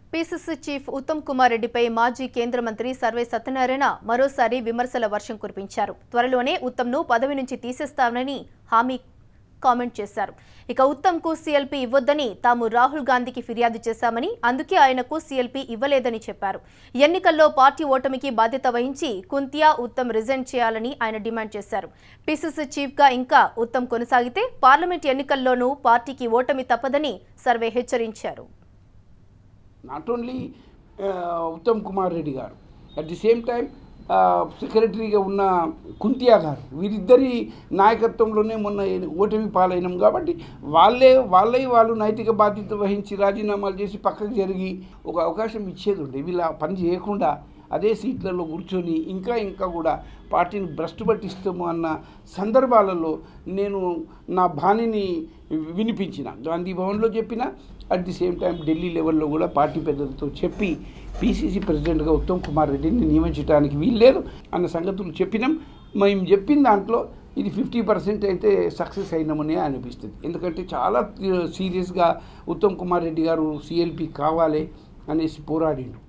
PCC chief Uttam Kumar రెడ్డిపై మాజీ కేంద్ర మంత్రి సర్వే సత్యనారాయణ మరోసారి విమర్శల వర్షం కురిపించారు త్వరలోనే ఉత్తమ్ను పదవి నుంచి తీసేస్తామని హామీ కామెంట్ చేశారు ఇక ఉత్తమ్కు సీఎల్పీ ఇవ్వొద్దని తాము రాహుల్ గాంధీకి ఫిర్యాదు చేశామని అందుకే ఆయనకు సీఎల్పీ ఇవ్వలేదని చెప్పారు ఎన్నికల్లో పార్టీ ఓటమికి బాధ్యత వహించి కుంతియా ఉత్తమ్ రిజైన్ చేయాలని ఆయన డిమాండ్ చేశారు పీసీసీ చీఫ్గా ఇంకా ఉత్తమ్ కొనసాగితే పార్లమెంట్ ఎన్నికల్లోనూ పార్టీకి ఓటమి తప్పదని సర్వే హెచ్చరించారు not only Uttam Kumar Reddy garu at the same time సెక్రటరీగా ఉన్న కుంతియా గారు వీరిద్దరి నాయకత్వంలోనే మొన్న ఓటమి పాలైనాం కాబట్టి వాళ్ళే వాళ్ళే వాళ్ళు నైతిక బాధ్యత వహించి రాజీనామాలు చేసి పక్కకు జరిగి ఒక అవకాశం ఇచ్చేది ఉండే వీళ్ళు ఆ పని చేయకుండా అదే సీట్లలో కూర్చొని ఇంకా ఇంకా కూడా పార్టీని భ్రష్టు పట్టిస్తాము అన్న సందర్భాలలో నేను నా బాణిని వినిపించిన గాంధీ భవన్లో చెప్పిన at the same time Delhi లెవెల్లో కూడా పార్టీ పెద్దలతో చెప్పి పీసీసీ ప్రెసిడెంట్గా ఉత్తమ్ కుమార్ రెడ్డిని నియమించడానికి వీల్లేదు అన్న సంగతులు చెప్పినాం మేము చెప్పిన దాంట్లో ఇది ఫిఫ్టీ పర్సెంట్ అయితే సక్సెస్ అయినామని అనిపిస్తుంది ఎందుకంటే చాలా సీరియస్గా ఉత్తమ్ కుమార్ రెడ్డి గారు సిఎల్పి కావాలి అనేసి పోరాడిండు